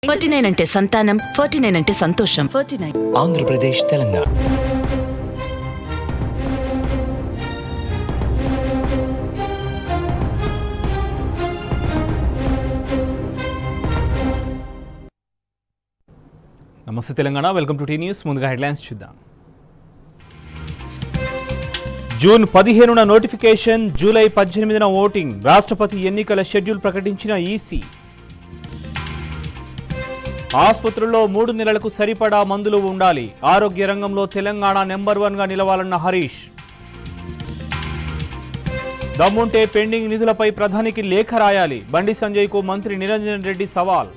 Forty nine అంటే సంతానం forty nine అంటే సంతోషం ఫార్టీ నైన్ ఆంధ్రప్రదేశ్ తెలంగాణ నమస్తే Telangana welcome to tea news ముందుగా హెడ్లైన్స్ చూద్దాం జూన్ పదిహేనున నోటిఫికేషన్ జూలై పద్దెనిమిదిన ఓటింగ్ రాష్ట్రపతి ఎన్నికల షెడ్యూల్ ప్రకటించిన ఈసీ ఆసుపత్రుల్లో మూడు నెలలకు సరిపడా మందులు ఉండాలి ఆరోగ్య రంగంలో తెలంగాణ నెంబర్ వన్ గా నిలవాలన్న హరీష్ దమ్ముంటే పెండింగ్ నిధులపై ప్రధానికి లేఖ రాయాలి బండి సంజయ్కు మంత్రి నిరంజన్ రెడ్డి సవాల్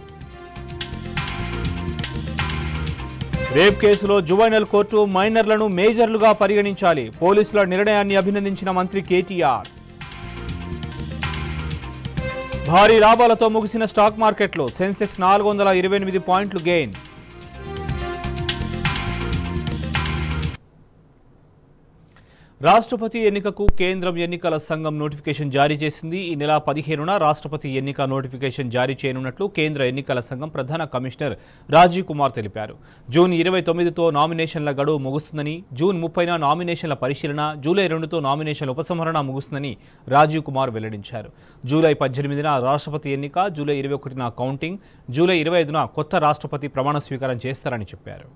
రేప్ కేసులో జువైనల్ కోర్టు మైనర్లను మేజర్లుగా పరిగణించాలి పోలీసుల నిర్ణయాన్ని అభినందించిన మంత్రి కేటీఆర్ భారీ లాభాలతో ముగిసిన స్టాక్ మార్కెట్లో సెన్సెక్స్ నాలుగు వందల ఇరవై ఎనిమిది పాయింట్లు గెయిన్ రాష్ట్రపతి ఎన్నికకు కేంద్రం ఎన్నికల సంఘం నోటిఫికేషన్ జారీ చేసింది ఈ నెల పదిహేనున రాష్ట్రపతి ఎన్నిక నోటిఫికేషన్ జారీ చేయనున్నట్లు కేంద్ర ఎన్నికల సంఘం ప్రధాన కమిషనర్ రాజీవ్ కుమార్ తెలిపారు జూన్ ఇరవై తొమ్మిదితో నామినేషన్ల గడువు ముగుస్తుందని జూన్ ముప్పైన నామినేషన్ల పరిశీలన జూలై రెండుతో నామినేషన్ల ఉపసంహరణ ముగుస్తుందని రాజీవ్ కుమార్ వెల్లడించారు జూలై పద్దెనిమిదిన రాష్ట్రపతి ఎన్నిక జూలై ఇరవై ఒకటిన కౌంటింగ్ జూలై ఇరవై ఐదున కొత్త రాష్ట్రపతి ప్రమాణ స్వీకారం చేస్తారని చెప్పారు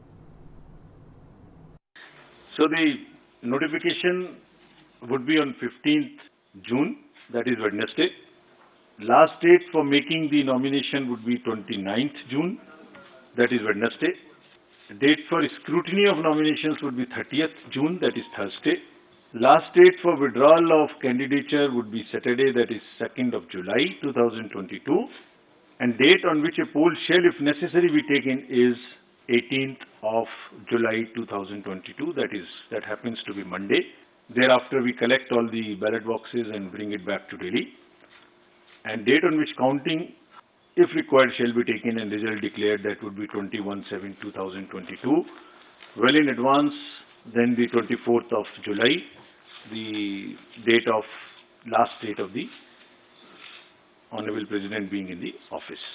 So the notification would be on 15th June, that is Wednesday. Last date for making the nomination would be 29th June, that is Wednesday. Date for scrutiny of nominations would be 30th June, that is Thursday. Last date for withdrawal of candidature would be Saturday, that is 2nd of July 2022. And date on which a poll shall, if necessary, be taken is 18th of July 2022. That is, that happens to be Monday. Thereafter, we collect all the ballot boxes and bring it back to Delhi. And date on which counting, if required, shall be taken and result declared. That would be 21/7/2022. Well in advance, then the 24th of July, the date of last date of the Honorable President being in the office.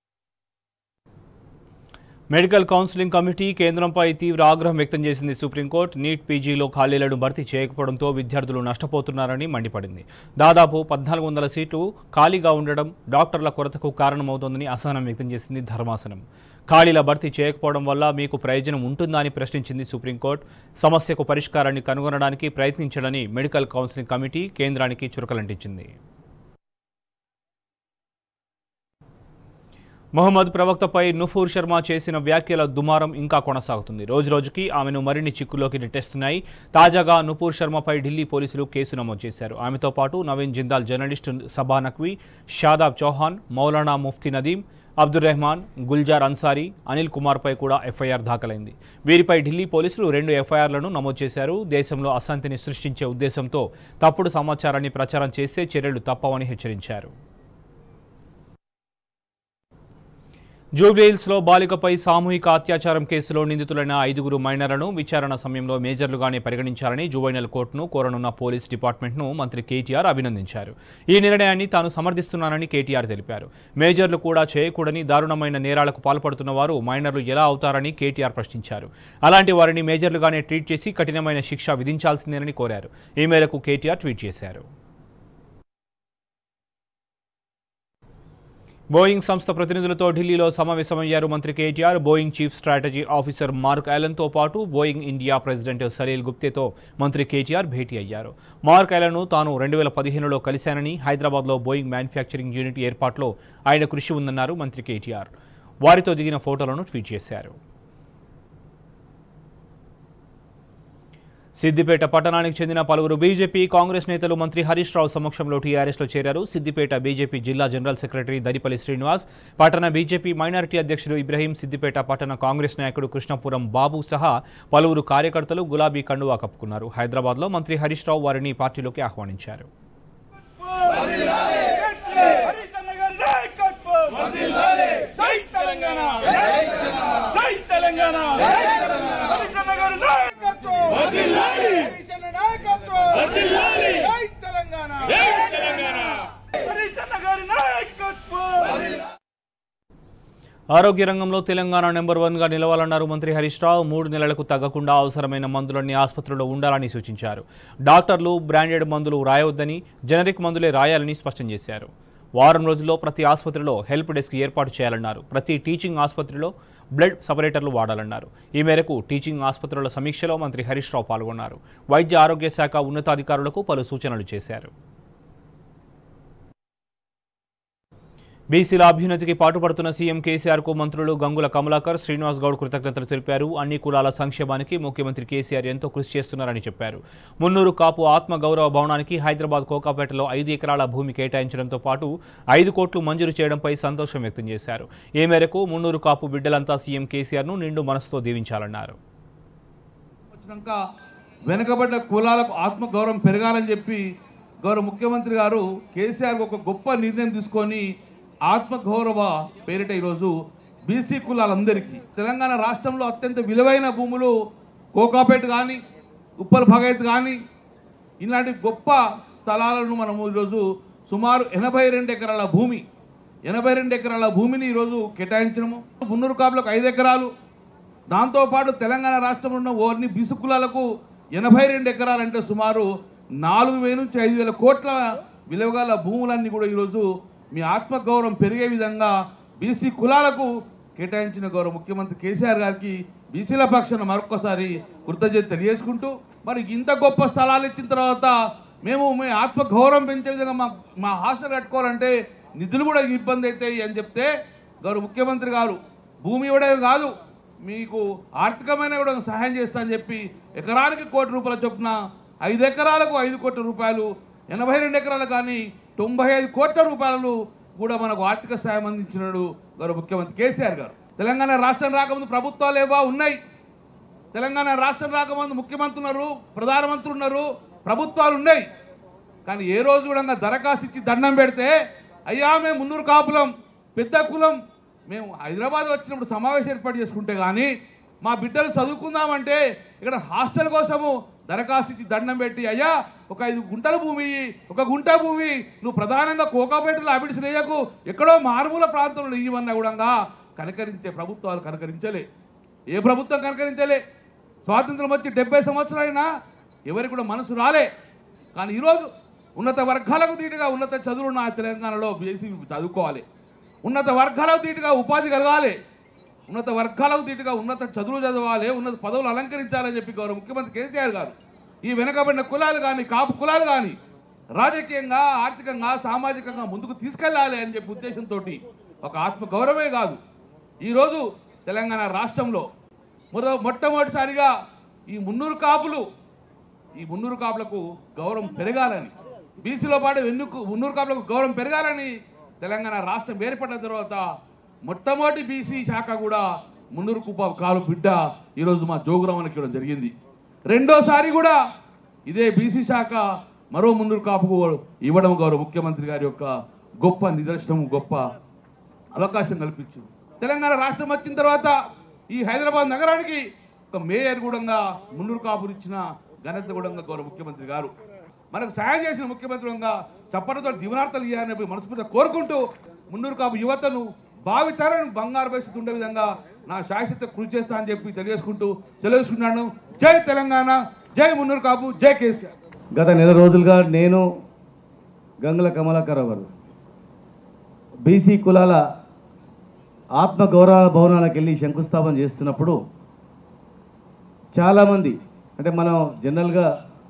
Medical counselling committee కేంద్రంపై తీవ్ర ఆగ్రహం వ్యక్తం చేసింది supreme court neat పీజీలో ఖాళీలను భర్తీ చేయకపోవడంతో విద్యార్థులు నష్టపోతున్నారని మండిపడింది దాదాపు పద్నాలుగు వందల సీట్లు ఖాళీగా ఉండడం డాక్టర్ల కొరతకు కారణమవుతోందని అసహనం వ్యక్తం చేసింది ధర్మాసనం ఖాళీల భర్తీ చేయకపోవడం వల్ల మీకు ప్రయోజనం ఉంటుందా అని ప్రశ్నించింది సుప్రీంకోర్టు సమస్యకు పరిష్కారాన్ని కనుగొనడానికి ప్రయత్నించడని మెడికల్ కౌన్సిలింగ్ కమిటీ కేంద్రానికి చురకలంటించింది మొహమ్మద్ ప్రవక్తపై నుఫూర్ శర్మ చేసిన వ్యాఖ్యల దుమారం ఇంకా కొనసాగుతుంది రోజురోజుకి ఆమెను మరిన్ని చిక్కుల్లోకి నెట్టేస్తున్నాయి తాజాగా నుపూర్ శర్మపై ఢిల్లీ పోలీసులు కేసు నమోదు చేశారు ఆమెతో పాటు నవీన్ జిందాల్ జర్నలిస్టు సబా నక్వీ షాదాబ్ చౌహాన్ మౌలానా ముఫ్తీ నదీం అబ్దుల్ రెహమాన్ గుల్జార్ అన్సారీ అనిల్ కుమార్పై కూడా ఎఫ్ఐఆర్ దాఖలైంది వీరిపై ఢిల్లీ పోలీసులు రెండు ఎఫ్ఐఆర్లను నమోదు చేశారు దేశంలో అశాంతిని సృష్టించే ఉద్దేశంతో తప్పుడు సమాచారాన్ని ప్రచారం చేస్తే చర్యలు తప్పవని హెచ్చరించారు జూబ్లీహిల్స్లో బాలికపై సామూహిక అత్యాచారం కేసులో నిందితులైన ఐదుగురు మైనర్లను విచారణ సమయంలో మేజర్లుగానే పరిగణించాలని జువైనల్ కోర్టును కోరనున్న పోలీస్ డిపార్ట్మెంట్ను మంత్రి కేటీఆర్ అభినందించారు ఈ నిర్ణయాన్ని తాను సమర్థిస్తున్నానని కేటీఆర్ తెలిపారు మేజర్లు కూడా చేయకూడని దారుణమైన నేరాలకు పాల్పడుతున్న వారు మైనర్లు ఎలా అవుతారని కేటీఆర్ ప్రశ్నించారు అలాంటి వారిని మేజర్లుగానే ట్రీట్ చేసి కఠినమైన శిక్ష విధించాల్సిందేనని కోరారు ఈ మేరకు కేటీఆర్ ట్వీట్ చేశారు బోయింగ్ సంస్థ ప్రతినిధులతో ఢిల్లీలో సమావేశమయ్యారు మంత్రి KTR Boeing chief strategy officer Mark ఐలన్తో పాటు బోయింగ్ ఇండియా ప్రెసిడెంట్ సలీల్ గుప్తేతో మంత్రి కేటీఆర్ భేటీ అయ్యారు మార్క్ ఐలన్ను తాను రెండు వేల పదిహేనులో కలిశానని హైదరాబాద్లో బోయింగ్ మ్యానుఫ్యాక్చరింగ్ యూనిట్ ఏర్పాటులో ఆయన కృషి ఉందన్నారు మంత్రి కేటీఆర్ వారితో దిగిన ఫోటోలను ట్వీట్ చేశారు సిద్దిపేట పట్టణానికి చెందిన పలువురు బీజేపీ కాంగ్రెస్ నేతలు మంత్రి హరీష్ రావు సమక్షంలో టీఆర్ఎస్లో చేరారు సిద్దిపేట బీజేపీ జిల్లా జనరల్ సెక్రటరీ దరిపల్లి శ్రీనివాస్ పట్టణ బీజేపీ మైనారిటీ అధ్యక్షుడు ఇబ్రహీం సిద్దిపేట పట్టణ కాంగ్రెస్ నాయకుడు కృష్ణపురం బాబు సహా పలువురు కార్యకర్తలు గులాబీ కండువా కప్పుకున్నారు హైదరాబాద్లో మంత్రి హరీష్ రావు వారిని పార్టీలోకి ఆహ్వానించారు హరిచంద్ర గారి నాయకత్వం జై తెలంగాణ జై తెలంగాణ హరిచంద్ర గారి నాయకత్వం హరిచంద్ర నాయకత్వం జై తెలంగాణ జై తెలంగాణ హరిచంద్ర గారి నాయకత్వం ఆరోగ్య రంగంలో తెలంగాణ నెంబర్ వన్గా నిలవాలన్నారు మంత్రి హరీష్ రావు మూడు నెలలకు తగ్గకుండా అవసరమైన మందులన్నీ ఆసుపత్రుల్లో ఉండాలని సూచించారు డాక్టర్లు బ్రాండెడ్ మందులు రాయవద్దని జనరిక్ మందులే రాయాలని స్పష్టం చేశారు వారం రోజుల్లో ప్రతి ఆసుపత్రిలో హెల్ప్ డెస్క్ ఏర్పాటు చేయాలన్నారు ప్రతి టీచింగ్ ఆసుపత్రిలో బ్లడ్ సపరేటర్లు వాడాలన్నారు ఈ మేరకు టీచింగ్ ఆసుపత్రుల సమీక్షలో మంత్రి హరీష్ రావు పాల్గొన్నారు వైద్య ఆరోగ్య శాఖ ఉన్నతాధికారులకు పలు సూచనలు చేశారు బీసీల అభ్యున్నతికి పాటుపడుతున్న సీఎం కేసీఆర్కు మంత్రులు గంగుల కమలాకర్ శ్రీనివాస్ గౌడ్ కృతజ్ఞతలు తెలిపారు అన్ని కులాల సంక్షేమానికి ముఖ్యమంత్రి కేసీఆర్ ఎంతో కృషి చేస్తున్నారని చెప్పారు మున్నూరు కాపు ఆత్మ గౌరవ భవనానికి హైదరాబాద్ కోకాపేటలో ఐదు ఎకరాల భూమి కేటాయించడంతో పాటు ఐదు కోట్లు మంజూరు చేయడంపై సంతోషం వ్యక్తం చేశారు ఈ మేరకు మున్నూరు కాపు బిడ్డలంతా సీఎం కేసీఆర్ను నిండు మనసుతో దీవించాలన్నారు వచ్చినాక వెనుకబడ్డ కులాలకు ఆత్మగౌరవం పెరగాలని చెప్పి గౌరవ ముఖ్యమంత్రి గారు కేసీఆర్ ఒక గొప్ప నిర్ణయం తీసుకొని ఆత్మగౌరవ పేరిట ఈరోజు బీసీ కులాలందరికీ తెలంగాణ రాష్ట్రంలో అత్యంత విలువైన భూములు కోకాపేట కానీ ఉప్పల్ భగత్ కానీ ఇలాంటి గొప్ప స్థలాలను మనము ఈరోజు సుమారు ఎనభై రెండు ఎకరాల భూమి ఎనభై రెండు ఎకరాల భూమిని ఈరోజు కేటాయించడము మున్నూరు కాపులకు ఐదు ఎకరాలు దాంతోపాటు తెలంగాణ రాష్ట్రంలో ఉన్న ఓర్ని బీసు కులాలకు ఎనభై రెండు ఎకరాలంటే సుమారు నాలుగు వేల నుంచి ఐదు వేల కోట్ల విలువగల భూములన్నీ కూడా ఈరోజు మీ ఆత్మగౌరవం పెరిగే విధంగా బీసీ కులాలకు కేటాయించిన గౌరవ ముఖ్యమంత్రి కేసీఆర్ గారికి బీసీల పక్షాన మరొకసారి కృతజ్ఞత తెలియజేసుకుంటూ మరి ఇంత గొప్ప స్థలాలు ఇచ్చిన తర్వాత మేము మీ ఆత్మ గౌరవం పెంచే విధంగా మా మా హాస్టల్ కట్టుకోవాలంటే నిధులు కూడా ఇబ్బంది అవుతాయి అని చెప్తే గౌరవ ముఖ్యమంత్రి గారు భూమి ఇవ్వడమే కాదు మీకు ఆర్థికమైన కూడా సహాయం చేస్తా అని చెప్పి ఎకరానికి కోటి రూపాయల చొప్పున ఐదు ఎకరాలకు ఐదు కోట్ల రూపాయలు ఎనభై రెండు ఎకరాలకు కానీ తొంభై ఐదు కోట్ల రూపాయలు కూడా మనకు ఆర్థిక సాయం అందించినాడు గౌరవ ముఖ్యమంత్రి కేసీఆర్ గారు తెలంగాణ రాష్ట్రం రాకముందు ప్రభుత్వాలు ఏవో ఉన్నాయి తెలంగాణ రాష్ట్రం రాకముందు ముఖ్యమంత్రి ఉన్నారు ప్రధానమంత్రి ఉన్నారు ప్రభుత్వాలు ఉన్నాయి కానీ ఏ రోజు కూడా దరఖాస్తు ఇచ్చి దండం పెడితే అయ్యా మేము మున్నూరు కాపులం పెద్ద కులం మేము హైదరాబాద్ వచ్చినప్పుడు సమావేశం ఏర్పాటు చేసుకుంటే కానీ మా బిడ్డలు చదువుకుందామంటే ఇక్కడ హాస్టల్ కోసము దరఖాస్తు ఇచ్చి దండం పెట్టి అయ్యా ఒక ఐదు గుంటల భూమి ఇయ్యి, ఒక గుంట భూమి నువ్వు ప్రధానంగా కోకాపేటలో అబిడ్స్ లేయకు ఎక్కడో మారుమూల ప్రాంతంలో ఇవ్వన్నా కూడా కనకరించే ప్రభుత్వాలు కనకరించలే ఏ ప్రభుత్వం కనకరించలే స్వాతంత్రం వచ్చి డెబ్బై సంవత్సరాలైనా ఎవరికి కూడా మనసు రాలే కానీ ఈరోజు ఉన్నత వర్గాలకు తీటుగా ఉన్నత చదువులు నా తెలంగాణలో బీసీ చదువుకోవాలి ఉన్నత వర్గాలకు తీటుగా ఉపాధి కలగాలి ఉన్నత వర్గాలకు తీటుగా ఉన్నత చదువులు చదవాలి ఉన్నత పదవులు అలంకరించాలని చెప్పి గౌరవ ముఖ్యమంత్రి కేసీఆర్ గారు ఈ వెనుకబడిన కులాలు కానీ కాపు కులాలు కానీ రాజకీయంగా ఆర్థికంగా సామాజికంగా ముందుకు తీసుకెళ్ళాలి అని చెప్పి ఉద్దేశంతో ఒక ఆత్మ గౌరవమే కాదు ఈరోజు తెలంగాణ రాష్ట్రంలో మొద మొట్టమొదటిసారిగా ఈ మున్నూరు కాపులు ఈ మున్నూరు కాపులకు గౌరవం పెరగాలని బీసీలో పాటు ఎన్నుకు మున్నూరు కాపులకు గౌరవం పెరగాలని తెలంగాణ రాష్ట్రం ఏర్పడిన తర్వాత మొట్టమొదటి బీసీ శాఖ కూడా మున్నూరు కుప్ప కాలు బిడ్డ ఈరోజు మా జోగురామనికి ఇవ్వడం జరిగింది రెండోసారి కూడా ఇదే బీసీ శాఖ మరో మున్నూరు కాపుకు ఇవ్వడం గౌరవ ముఖ్యమంత్రి గారి యొక్క గొప్ప నిదర్శనం గొప్ప అవకాశం కల్పించింది తెలంగాణ రాష్ట్రం వచ్చిన తర్వాత ఈ హైదరాబాద్ నగరానికి ఒక మేయర్ కూడా మున్నూరు కాపులు ఇచ్చిన ఘనత కూడా గౌరవ ముఖ్యమంత్రి గారు మనకు సహాయం చేసిన ముఖ్యమంత్రి కూడా చప్పటితో దివనార్థాలు ఇవ్వాలని చెప్పి మనస్ఫూర్తిగా కోరుకుంటూ మున్నూరు కాపు యువతను భావితరాన్ని బంగారు భవిష్యత్తు ఉండే విధంగా నా శాశ్వత కృషి చేస్తా అని చెప్పి తెలియజేసుకుంటూ సెలవుసుకున్నాను జై తెలంగాణ జై మున్నూరు కాపు జై కేసీఆర్ గత నెల రోజులుగా నేను గంగుల కమలాకర్ గారు బీసీ కులాల ఆత్మ గౌరవ భవనాలకు వెళ్ళి శంకుస్థాపన చేస్తున్నప్పుడు చాలామంది అంటే మనం జనరల్గా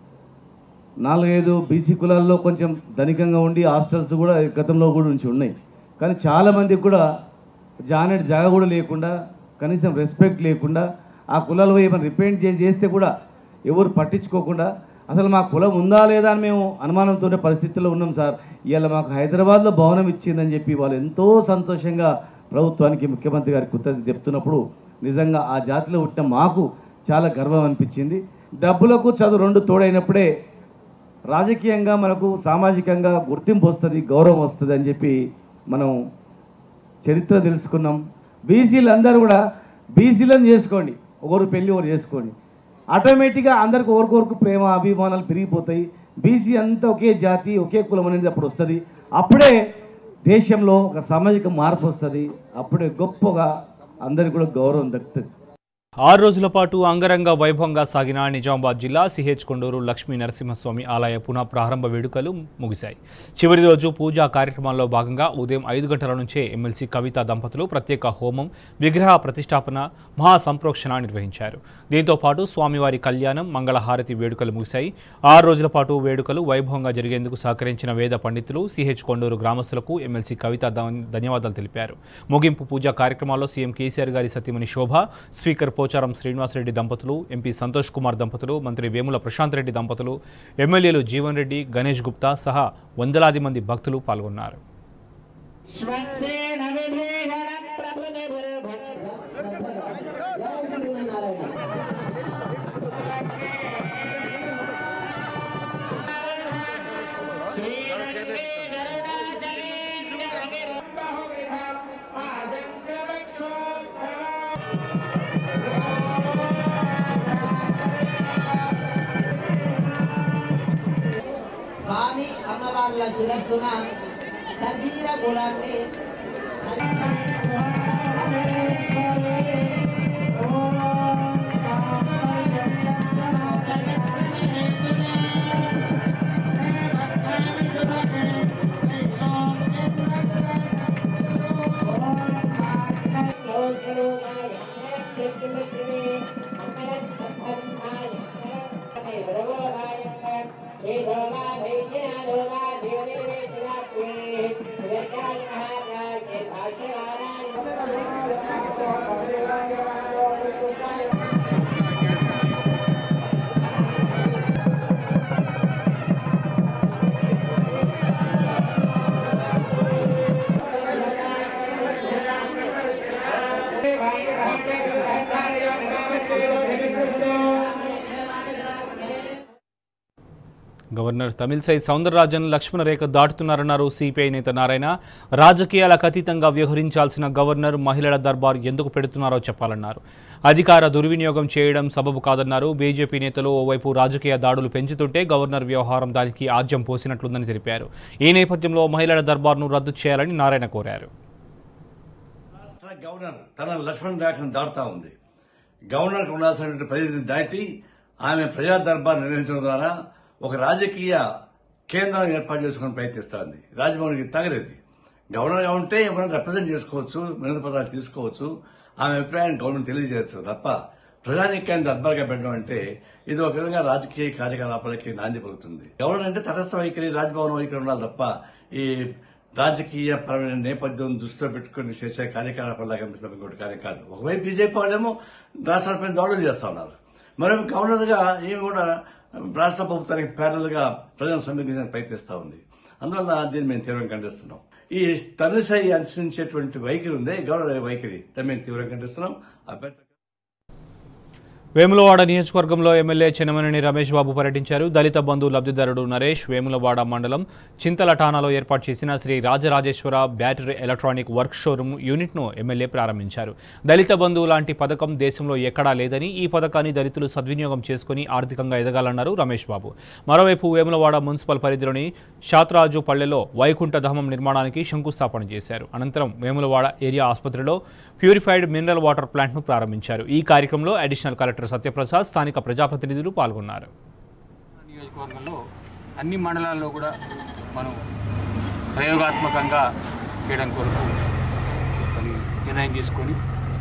నాలుగైదు బీసీ కులాల్లో కొంచెం ధనికంగా ఉండి హాస్టల్స్ కూడా గతంలో కూడా నుంచి ఉన్నాయి కానీ చాలామందికి కూడా జానెట్ జాగ కూడా లేకుండా కనీసం రెస్పెక్ట్ లేకుండా ఆ కులాలు ఏమైనా రిపెంట్ చేసి చేస్తే కూడా ఎవరు పట్టించుకోకుండా అసలు మా కులం ఉందా లేదా అని మేము అనుమానంతోనే పరిస్థితుల్లో ఉన్నాం సార్ ఇవాళ మాకు హైదరాబాద్లో భవనం ఇచ్చిందని చెప్పి వాళ్ళు ఎంతో సంతోషంగా ప్రభుత్వానికి ముఖ్యమంత్రి గారికి కృతజ్ఞత చెప్తున్నప్పుడు నిజంగా ఆ జాతిలో పుట్టిన మాకు చాలా గర్వం అనిపించింది డబ్బులకు చదువు రెండు తోడైనప్పుడే రాజకీయంగా మనకు సామాజికంగా గుర్తింపు వస్తుంది గౌరవం వస్తుంది అని చెప్పి మనం చరిత్ర తెలుసుకున్నాం బీసీలు అందరూ కూడా బీసీలను చేసుకోండి ఒకరు పెళ్ళి ఒకరు చేసుకోండి ఆటోమేటిక్గా అందరికి ఒకరికొరకు ప్రేమ అభిమానాలు పెరిగిపోతాయి బీసీ అంతా ఒకే జాతి ఒకే కులం అనేది అప్పుడు వస్తుంది అప్పుడే దేశంలో ఒక సామాజిక మార్పు వస్తుంది అప్పుడే గొప్పగా అందరికి కూడా గౌరవం దక్కుతుంది ఆరు రోజుల పాటు అంగరంగ వైభవంగా సాగిన నిజామాబాద్ జిల్లా సిహెచ్ కొండూరు లక్ష్మీ నరసింహస్వామి ఆలయ పునః ప్రారంభ వేడుకలు ముగిశాయి చివరి రోజు పూజా కార్యక్రమాల్లో భాగంగా ఉదయం ఐదు గంటల నుంచే ఎమ్మెల్సీ కవిత దంపతులు ప్రత్యేక హోమం విగ్రహ ప్రతిష్టాపన మహా సంప్రోక్షణ నిర్వహించారు దీంతో పాటు స్వామివారి కళ్యాణం మంగళహారతి వేడుకలు ముగిశాయి ఆరు రోజుల పాటు వేడుకలు వైభవంగా జరిగేందుకు సహకరించిన వేద పండితులు సిహెచ్ కొండూరు గ్రామస్తులకు ఎమ్మెల్సీ కవిత ధన్- ధన్యవాదాలు తెలిపారు ముగింపు పూజా కార్యక్రమాల్లో సీఎం కేసీఆర్ గారి సతీమణి శోభ స్పీకర్ పోచారం శ్రీనివాసరెడ్డి దంపతులు ఎంపీ సంతోష్ కుమార్ దంపతులు మంత్రి వేముల ప్రశాంత్ రెడ్డి దంపతులు ఎమ్మెల్యేలు జీవన్ రెడ్డి గణేష్ గుప్తా సహా వందలాది మంది భక్తులు పాల్గొన్నారు స్వామి అమ్మవార్ల శిరస్సున సజీవ గుణాన్ని గవర్నర్ తమిళసై సౌందరరాజన్ లక్ష్మణ రేఖ దాటుతున్నారన్నారు సిపిఐ నేత నారాయణ రాజకీయాలకు అతీతంగా వ్యవహరించాల్సిన గవర్నర్ మహిళల దర్బార్ ఎందుకు పెడుతున్నారో చెప్పాలన్నారు అధికార దుర్వినియోగం చేయడం సబబు కాదన్నారు బీజేపీ నేతలు ఓవైపు రాజకీయ దాడులు పెంచుతుంటే గవర్నర్ వ్యవహారం దానికి ఆజ్యం పోసినట్లుందని తెలిపారు ఈ నేపథ్యంలో మహిళల దర్బార్ను రద్దు చేయాలని నారాయణ కోరారు రాష్ట్ర గవర్నర్ తన లక్ష్మణ్ రేఖను దాటుతా ఉంది గవర్నర్కు ఉండాల్సినటువంటి పరిధిని దాటి ఆమె ప్రజా దర్బార్ నిర్వహించడం ద్వారా ఒక రాజకీయ కేంద్రాన్ని ఏర్పాటు చేసుకుని ప్రయత్నిస్తోంది రాజభవన్కి తగలేదు గవర్నర్గా ఉంటే ఎవరైనా రిప్రజెంట్ చేసుకోవచ్చు వినతి పదాలు తీసుకోవచ్చు ఆమె అభిప్రాయాన్ని గవర్నమెంట్ తెలియజేస్తారు తప్ప ప్రజానీకాన్ని దర్బార్గా పెట్టడం అంటే ఇది ఒక విధంగా రాజకీయ కార్యకలాపాలకి నాంది పలుకుతుంది గవర్నర్ అంటే తటస్థ వైఖరి రాజ్భవన్ వైఖరి ఉండాలి తప్ప ఈ రాజకీయ పరమైన నేపథ్యం దృష్టిలో పెట్టుకుని చేసే కార్యకలాపాలు కనిపిస్తున్న ఇంకోటి కార్యం కాదు ఒకవైపు బీజేపీ వాళ్ళేమో రాష్ట్రాలపై దాడులు చేస్తా ఉన్నారు మరొక గవర్నర్ గా ఈమె కూడా రాష్ట్ర ప్రభుత్వానికి ప్యారల్ గా ప్రజలను సమీకరించడానికి ప్రయత్నిస్తా ఉంది అందువల్ల దీన్ని మేము తీవ్రంగా ఖండిస్తున్నాం ఈ తనుసై అనుసరించేటువంటి వైఖరి ఉంది గవర్నర్ వైఖరి దాన్ని మేము తీవ్రంగా ఖండిస్తున్నాం అభ్యర్థి వేములవాడ నియోజకవర్గంలో ఎమ్మెల్యే చెన్నమనేని రమేష్ బాబు పర్యటించారు దళిత బంధు లబ్ధిదారుడు నరేష్ వేములవాడ మండలం చింతల ఠాణాలో ఏర్పాటు చేసిన Sri Rajarajeshwara battery electronic work showroom యూనిట్ను ఎమ్మెల్యే ప్రారంభించారు దళిత బంధువు లాంటి పథకం దేశంలో ఎక్కడా లేదని ఈ పథకాన్ని దళితులు సద్వినియోగం చేసుకుని ఆర్థికంగా ఎదగాలన్నారు రమేష్ బాబు మరోవైపు వేములవాడ మున్సిపల్ పరిధిలోని శాతరాజు పల్లెలో వైకుంఠ ధామం నిర్మాణానికి శంకుస్థాపన చేశారు అనంతరం వేములవాడ ఏరియా ఆసుపత్రిలో ప్యూరిఫైడ్ మినరల్ వాటర్ ప్లాంట్ను ప్రారంభించారు ఈ కార్యక్రమంలో అడిషనల్ కలెక్టర్ సత్యప్రసాద్ స్థానిక ప్రజాప్రతినిధులు పాల్గొన్నారు నియోజకవర్గంలో అన్ని మండలాల్లో కూడా మనం ప్రయోగాత్మకంగా చేయడం కొరకు మరి నిర్ణయం తీసుకొని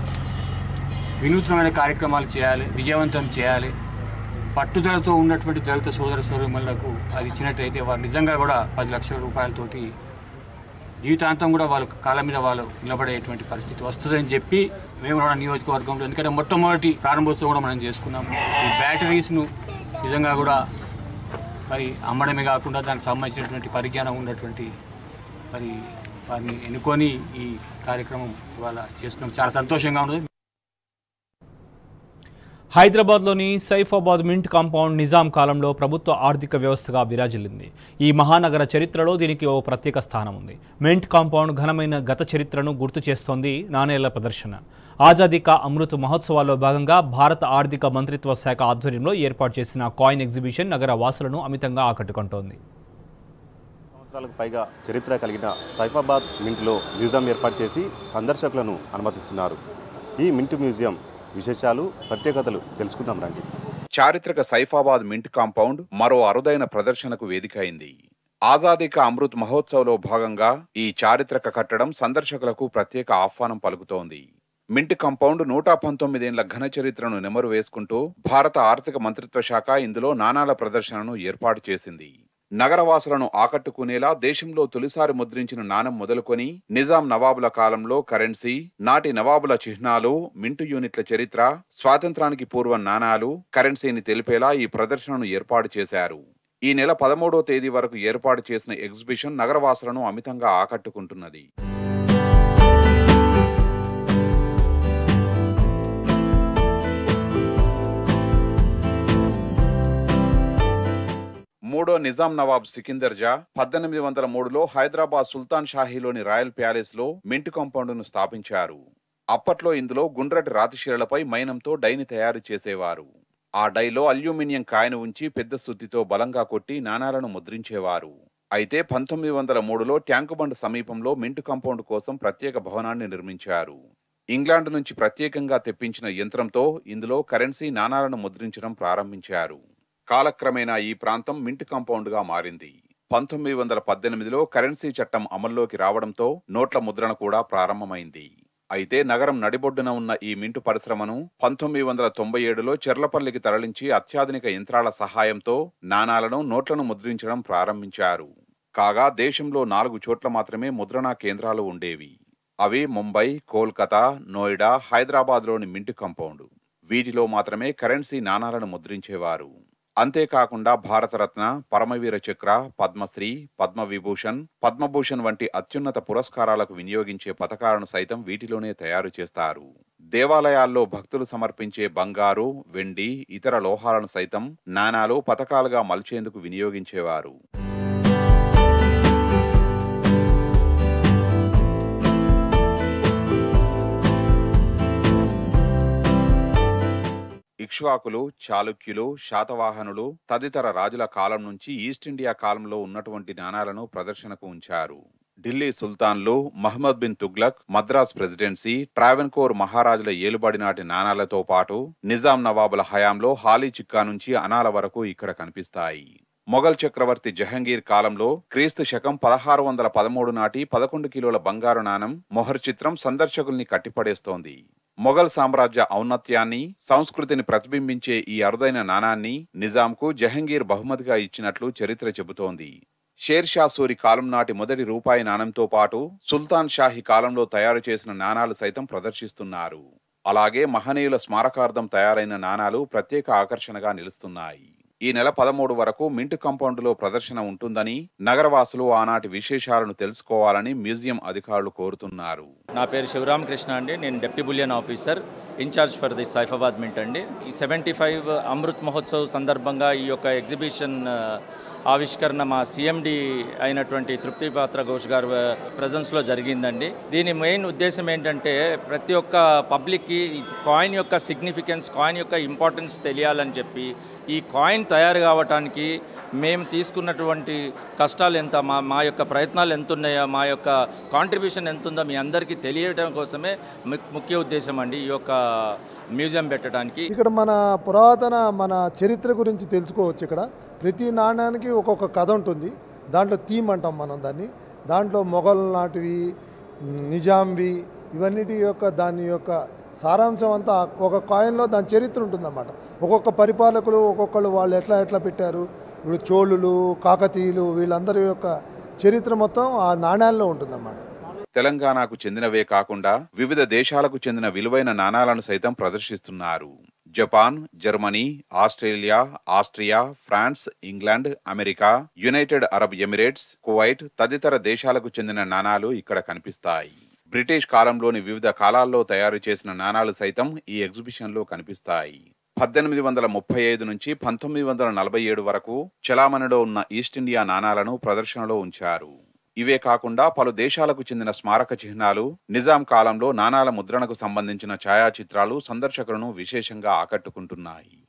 వినూత్నమైన కార్యక్రమాలు చేయాలి విజయవంతం చేయాలి పట్టుదలతో ఉన్నటువంటి దళిత సోదర సోదరులకు అది ఇచ్చినట్టయితే వారు నిజంగా కూడా పది లక్షల రూపాయలతోటి జీవితాంతం కూడా వాళ్ళ కాళ్ళ మీద వాళ్ళు నిలబడేటువంటి పరిస్థితి వస్తుందని చెప్పి మేము కూడా నియోజకవర్గంలో ఎందుకంటే మొట్టమొదటి ప్రారంభోత్సవం కూడా మనం చేసుకున్నాం ఈ బ్యాటరీస్ను నిజంగా కూడా మరి అమ్మడమే కాకుండా దానికి సంబంధించినటువంటి పరిజ్ఞానం ఉన్నటువంటి మరి వారిని ఎన్నుకొని ఈ కార్యక్రమం ఇవాళ చేస్తున్నాం చాలా సంతోషంగా ఉన్నది హైదరాబాద్లోని సైఫాబాద్ మింట్ కాంపౌండ్ నిజాం కాలంలో ప్రభుత్వ ఆర్థిక వ్యవస్థగా విరాజిల్లింది ఈ మహానగర చరిత్రలో దీనికి ఓ ప్రత్యేక స్థానం ఉంది మింట్ కాంపౌండ్ ఘనమైన గత చరిత్రను గుర్తు చేస్తోంది నాణేల ప్రదర్శన ఆజాదీ కా అమృత్ మహోత్సవాల్లో భాగంగా భారత ఆర్థిక మంత్రిత్వ శాఖ ఆధ్వర్యంలో ఏర్పాటు చేసిన కాయిన్ ఎగ్జిబిషన్ నగర వాసులను అమితంగా ఆకట్టుకుంటోంది సంవత్సరాలకు పైగా చరిత్ర కలిగిన సైఫాబాద్ మింట్లో మ్యూజియం ఏర్పాటు చేసి సందర్శకులను అనుమతిస్తున్నారు ఈ మింట్ మ్యూజియం విశేషాలు ప్రత్యేకతలు తెలుసుకుందాం రండి చారిత్రక సైఫాబాద్ మింట్ కాంపౌండ్ మరో అరుదైన ప్రదర్శనకు వేదిక అయింది ఆజాదీ కా అమృత్ మహోత్సవ్లో భాగంగా ఈ చారిత్రక కట్టడం సందర్శకులకు ప్రత్యేక ఆహ్వానం పలుకుతోంది మింట్ కాంపౌండ్ నూట పంతొమ్మిదేండ్ల ఘన చరిత్రను నెమరు వేసుకుంటూ భారత ఆర్థిక మంత్రిత్వ శాఖ ఇందులో నాణాల ప్రదర్శనను ఏర్పాటు చేసింది నగరవాసులను ఆకట్టుకునేలా దేశంలో తొలిసారి ముద్రించిన నాణం మొదలుకొని నిజాం నవాబుల కాలంలో కరెన్సీ నాటి నవాబుల చిహ్నాలు మింటు యూనిట్ల చరిత్ర స్వాతంత్రానికి పూర్వ నాణాలు కరెన్సీని తెలిపేలా ఈ ప్రదర్శనను ఏర్పాటు చేశారు ఈ నెల పదమూడో తేదీ వరకు ఏర్పాటు చేసిన ఎగ్జిబిషన్ నగరవాసులను అమితంగా ఆకట్టుకుంటున్నది మూడో నిజాం నవాబ్ సికిందర్ జా పద్దెనిమిది వందల మూడులో హైదరాబాద్ సుల్తాన్ షాహీలోని రాయల్ ప్యాలెస్ లో మింట్ కాంపౌండ్ను స్థాపించారు అప్పట్లో ఇందులో గుండ్రటి రాతిశిలలపై మైనంతో డైని తయారు చేసేవారు ఆ డైలో అల్యూమినియం కాయను ఉంచి పెద్ద సుత్తితో బలంగా కొట్టి నాణాలను ముద్రించేవారు అయితే పంతొమ్మిది వందల మూడులో ట్యాంకుబండ్ సమీపంలో మింట్ కాంపౌండ్ కోసం ప్రత్యేక భవనాన్ని నిర్మించారు ఇంగ్లాండ్ నుంచి ప్రత్యేకంగా తెప్పించిన యంత్రంతో ఇందులో కరెన్సీ నాణాలను ముద్రించడం ప్రారంభించారు కాలక్రమేణా ఈ ప్రాంతం మింట్ కాంపౌండ్గా మారింది పంతొమ్మిది వందల పద్దెనిమిదిలో కరెన్సీ చట్టం అమల్లోకి రావడంతో నోట్ల ముద్రణ కూడా ప్రారంభమైంది అయితే నగరం నడిబొడ్డున ఉన్న ఈ మింటు పరిశ్రమను పంతొమ్మిది వందల తొంభై ఏడులో చెర్లపల్లికి తరలించి అత్యాధునిక యంత్రాల సహాయంతో నాణాలను నోట్లను ముద్రించడం ప్రారంభించారు కాగా దేశంలో నాలుగు చోట్ల మాత్రమే ముద్రణా కేంద్రాలు ఉండేవి అవి ముంబై కోల్కతా నోయిడా హైదరాబాద్లోని మింటు కాంపౌండ్ వీటిలో మాత్రమే కరెన్సీ నాణాలను ముద్రించేవారు అంతేకాకుండా భారతరత్న పరమవీర చక్ర పద్మశ్రీ పద్మవిభూషణ్ పద్మభూషణ్ వంటి అత్యున్నత పురస్కారాలకు వినియోగించే పథకాలను సైతం వీటిలోనే తయారు చేస్తారు దేవాలయాల్లో భక్తులు సమర్పించే బంగారు వెండి ఇతర లోహాలను సైతం నాణాలు పథకాలుగా మలిచేందుకు వినియోగించేవారు ఇక్ష్వాకులు చాళుక్యులు శాతవాహనులు తదితర రాజుల కాలం నుంచి ఈస్ట్ ఇండియా కాలంలో ఉన్నటువంటి నాణాలను ప్రదర్శనకు ఉంచారు ఢిల్లీ సుల్తాన్లు మహమ్మద్ బిన్ తుగ్లక్ మద్రాస్ ప్రెసిడెన్సీ ట్రావెన్కోర్ మహారాజుల ఏలుబడి నాటి నాణాలతో పాటు నిజాం నవాబుల హయాంలో హాలీ చిక్కా నుంచి అనాల వరకు ఇక్కడ కనిపిస్తాయి మొఘల్ చక్రవర్తి జహంగీర్ కాలంలో క్రీస్తు శకం పదహారు వందల పదమూడు నాటి పదకొండు కిలోల బంగారు నాణం మొహర్ చిత్రం సందర్శకుల్ని కట్టిపడేస్తోంది మొఘల్ సామ్రాజ్య ఔన్నత్యాన్ని సంస్కృతిని ప్రతిబింబించే ఈ అరుదైన నాణాన్ని నిజాంకు జహంగీర్ బహుమతిగా ఇచ్చినట్లు చరిత్ర చెబుతోంది షేర్ షా సూరి కాలం నాటి మొదటి రూపాయి నాణంతో పాటు సుల్తాన్ షాహీ కాలంలో తయారు చేసిన నాణాలు సైతం ప్రదర్శిస్తున్నారు అలాగే మహనీయుల స్మారకార్థం తయారైన నాణాలు ప్రత్యేక ఆకర్షణగా నిలుస్తున్నాయి ఈ నెల పదమూడు వరకు మింట్ కాంపౌండ్లో ప్రదర్శన ఉంటుందని నగరవాసులు ఆనాటి విశేషాలను తెలుసుకోవాలని మ్యూజియం అధికారులు కోరుతున్నారు నా పేరు శివరామకృష్ణ అండి నేను deputy bullion officer in charge for the Saifabad mint అండి ఈ సెవెంటీ ఫైవ్ అమృత్ మహోత్సవ్ సందర్భంగా ఈ యొక్క ఎగ్జిబిషన్ ఆ, ఆవిష్కరణ మా సిఎండి అయినటువంటి తృప్తిపాత్ర ఘోష్ గారు ప్రజెన్స్లో జరిగిందండి దీని మెయిన్ ఉద్దేశం ఏంటంటే ప్రతి ఒక్క పబ్లిక్కి ఈ కాయిన్ యొక్క సిగ్నిఫికెన్స్ కాయిన్ యొక్క ఇంపార్టెన్స్ తెలియాలని చెప్పి ఈ కాయిన్ తయారు కావటానికి మేము తీసుకున్నటువంటి కష్టాలు ఎంత మా మా యొక్క ప్రయత్నాలు ఎంత ఉన్నాయో మా యొక్క కాంట్రిబ్యూషన్ ఎంత ఉందో మీ అందరికీ తెలియటం కోసమే ము- ముఖ్య ఉద్దేశం అండి ఈ యొక్క మ్యూజియం పెట్టడానికి ఇక్కడ మన పురాతన మన చరిత్ర గురించి తెలుసుకోవచ్చు ఇక్కడ ప్రతి నాణ్యానికి ఒక్కొక్క కథ ఉంటుంది దాంట్లో థీమ్ అంటాం మనం దాన్ని దాంట్లో మొఘల్ నాటివి నిజాంవి ఇవన్నిటి యొక్క దాని యొక్క సారాంశం అంతా ఒక కాయిన్లో దాని చరిత్ర ఉంటుందన్నమాట ఒక్కొక్క పరిపాలకులు ఒక్కొక్కళ్ళు వాళ్ళు ఎట్లా ఎట్లా పెట్టారు ఇప్పుడు చోళులు కాకతీయులు వీళ్ళందరి యొక్క చరిత్ర మొత్తం ఆ నాణ్యాల్లో ఉంటుందన్నమాట తెలంగాణకు చెందినవే కాకుండా వివిధ దేశాలకు చెందిన విలువైన నాణాలను సైతం ప్రదర్శిస్తున్నారు Japan Germany Australia Austria France England America United Arab Emirates Kuwait తదితర దేశాలకు చెందిన నాణాలు ఇక్కడ కనిపిస్తాయి బ్రిటిష్ కాలంలోని వివిధ కాలాల్లో తయారు చేసిన నాణాలు సైతం ఈ ఎగ్జిబిషన్లో కనిపిస్తాయి పద్దెనిమిది వందల ముప్పై ఐదు నుంచి పంతొమ్మిది వందల నలభై ఏడు వరకు చలామణిలో ఉన్న ఈస్ట్ ఇండియా నాణాలను ప్రదర్శనలో ఉంచారు ఇవే కాకుండా పలు దేశాలకు చెందిన స్మారక చిహ్నాలు నిజాం కాలంలో నాణాల ముద్రణకు సంబంధించిన ఛాయాచిత్రాలు సందర్శకులను విశేషంగా ఆకట్టుకుంటున్నాయి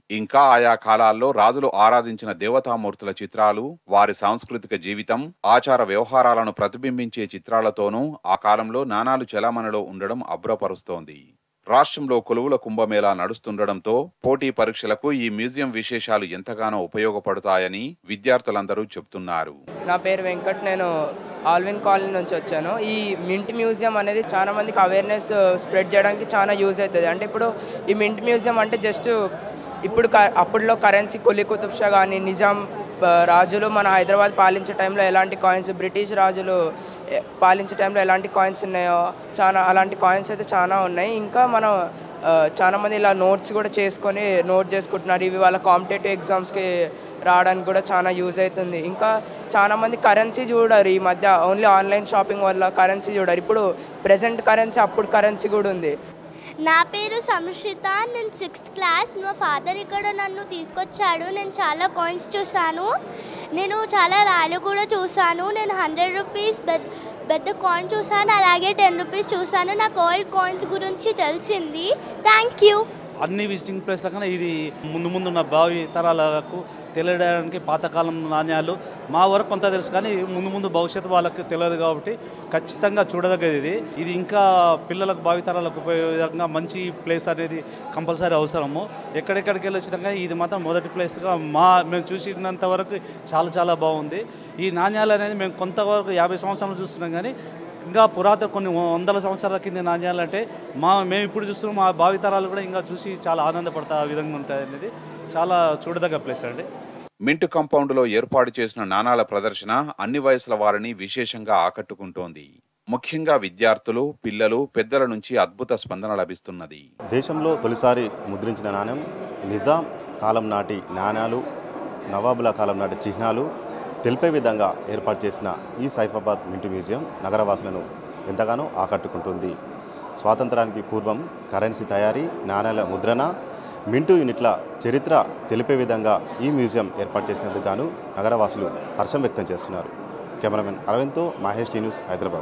ఇంకా ఆయా కాలాల్లో రాజులు ఆరాధించిన దేవతామూర్తుల చిత్రాలు వారి సాంస్కృతిక జీవితం ఆచార వ్యవహారాలను ప్రతిబింబించే చిత్రాలతోనూ ఆ కాలంలో నాణాలు చలామణిలో ఉండడం అభ్రపరుస్తోంది రాష్ట్రంలో కొలువుల కుంభమేళా నడుస్తుండడంతో పోటీ పరీక్షలకు ఈ మ్యూజియం విశేషాలు ఎంతగానో ఉపయోగపడతాయని విద్యార్థులందరూ చెబుతున్నారు నా పేరు వెంకట్ నేను ఆల్విన్ కాలనీ నుంచి వచ్చాను ఈ మింట్ మ్యూజియం అనేది చాలా మందికి అవేర్నెస్ స్ప్రెడ్ చేయడానికి చాలా యూజ్ అవుతుంది అంటే ఇప్పుడు ఈ మింట్ మ్యూజియం అంటే జస్ట్ ఇప్పుడు క- అప్పుడులో కరెన్సీ కులీ కుతుబ్ షా కానీ నిజాం ఆ, రాజులు మన హైదరాబాద్ పాలించే టైంలో ఎలాంటి కాయిన్స్ బ్రిటిష్ రాజులు ఏ, పాలించే టైంలో ఎలాంటి కాయిన్స్ ఉన్నాయో చాలా అలాంటి కాయిన్స్ అయితే చాలా ఉన్నాయి ఇంకా మనం ఆ, చాలా మంది ఇలా నోట్స్ కూడా చేసుకొని నోట్ చేసుకుంటున్నారు ఇవి వాళ్ళ కాంపిటేటివ్ ఎగ్జామ్స్కి రావడానికి కూడా చాలా యూజ్ అవుతుంది ఇంకా చాలా మంది కరెన్సీ చూడరు ఈ మధ్య ఓన్లీ ఆన్లైన్ షాపింగ్ వల్ల కరెన్సీ చూడరు ఇప్పుడు ప్రెసెంట్ కరెన్సీ అప్పుడు కరెన్సీ కూడా ఉంది నా పేరు సంశ్రిత నేను సిక్స్త్ క్లాస్ మా ఫాదర్ ఇక్కడ నన్ను తీసుకొచ్చాడు నేను చాలా కాయిన్స్ చూసాను నేను చాలా రాళ్ళు కూడా చూసాను నేను హండ్రెడ్ రూపీస్ పెద్ద పెద్ద కాయిన్ చూసాను అలాగే టెన్ రూపీస్ చూసాను నాకు ఓల్డ్ కాయిన్స్ గురించి తెలిసింది థ్యాంక్ యూ అన్ని విజిటింగ్ ప్లేస్ల కన్నా ఇది ముందు ముందు ఉన్న భావి తరాలకు తెలియడానికి పాతకాలం నాణ్యాలు మా వరకు కొంత తెలుసు కానీ ముందు ముందు భవిష్యత్తు వాళ్ళకి తెలియదు కాబట్టి ఖచ్చితంగా చూడదగ్గది ఇది ఇది ఇంకా పిల్లలకు భావి తరాలకు ఉపయోగ విధంగా మంచి ప్లేస్ అనేది కంపల్సరీ అవసరము ఎక్కడెక్కడికి వెళ్ళి వచ్చినా కానీ ఇది మాత్రం మొదటి ప్లేస్గా మా మేము చూసినంత వరకు చాలా చాలా బాగుంది ఈ నాణ్యాలు అనేది మేము కొంతవరకు యాభై సంవత్సరాలు చూస్తున్నాం కానీ ఇంకా పురాతన కొన్ని వందల సంవత్సరాల కింద నాణ్యాలు అంటే మా మేము ఇప్పుడు చూస్తున్నాం మా భావితరాలు కూడా ఇంకా చూసి చాలా ఆనందపడతా ఆ విధంగా ఉంటాయి అనేది చాలా చూడదగ్గ ప్లేస్ అండి మింట్ కాంపౌండ్లో ఏర్పాటు చేసిన నాణాల ప్రదర్శన అన్ని వయసుల వారిని విశేషంగా ఆకట్టుకుంటోంది ముఖ్యంగా విద్యార్థులు పిల్లలు పెద్దల నుంచి అద్భుత స్పందన లభిస్తున్నది దేశంలో తొలిసారి ముద్రించిన నాణ్యం నిజాం కాలం నాటి నాణ్యాలు నవాబుల కాలం నాటి చిహ్నాలు తెలిపే విధంగా ఏర్పాటు చేసిన ఈ సైఫాబాద్ మింటు మ్యూజియం నగరవాసులను ఎంతగానో ఆకట్టుకుంటుంది స్వాతంత్రానికి పూర్వం కరెన్సీ తయారీ నాణ్యాల ముద్రణ మింటు యూనిట్ల చరిత్ర తెలిపే విధంగా ఈ మ్యూజియం ఏర్పాటు చేసినందుకు గాను నగరవాసులు హర్షం వ్యక్తం చేస్తున్నారు కెమెరామెన్ అరవింద్తో మహేష్ టీ న్యూస్ హైదరాబాద్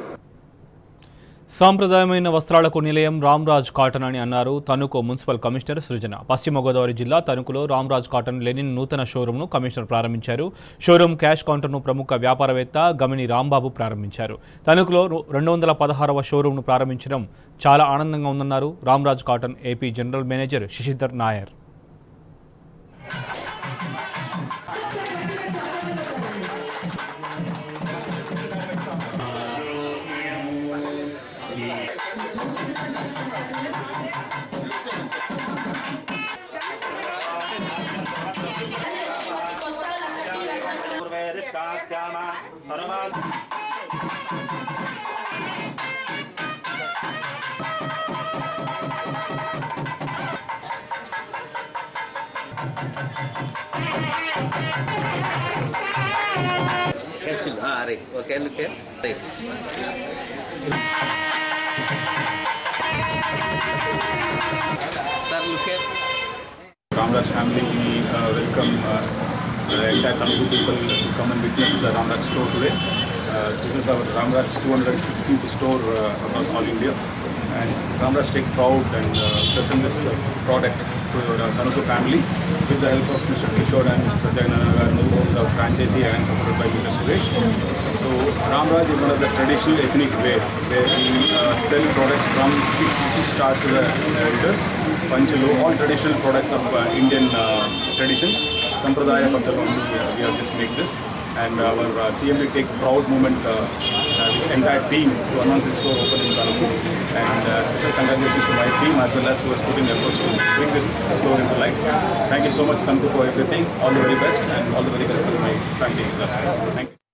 సాంప్రదాయమైన వస్త్రాలకు నిలయం రామ్రాజ్ కాటన్ అని అన్నారు తణుకు మున్సిపల్ కమిషనర్ సృజన పశ్చిమ గోదావరి జిల్లా తణుకులో రామ్రాజ్ కాటన్ లెనిన్ నూతన షోరూంను కమిషనర్ ప్రారంభించారు షోరూం క్యాష్ కౌంటర్ను ప్రముఖ వ్యాపారవేత్త గమిని రాంబాబు ప్రారంభించారు తణుకులో రెండు వందల పదహారవ షోరూంను ప్రారంభించడం చాలా ఆనందంగా ఉందన్నారు Ramraj cotton AP general manager Sasidhar Nair okay okay sir లుకే Ramraj family, we uh, welcome uh, the entire Telugu people to come and witness the Ramraj store today. Uh, this is our Ramraj 216th store uh, across all India. And Ramraj take proud and uh, present this uh, product to the Tanuku family with the help of Mr. Kishore and Mr. Satyanarayana who is our franchisee and supported by Mr. Suresh. So Ramraj is one of the traditional ethnic wear where we uh, sell products from kids, kids start to the elders, Panchalo, all traditional products of uh, Indian uh, traditions. Sampradaya Paddal only uh, we have just made this. And our uh, CMD take proud moment uh, uh, with entire team to announce this store open in Taluku. And uh, special congratulations to my team as well as who has put in efforts to bring this store into life. Thank you so much, Sanku, for everything. All the very best and all the very best for my franchises as well. Thank you.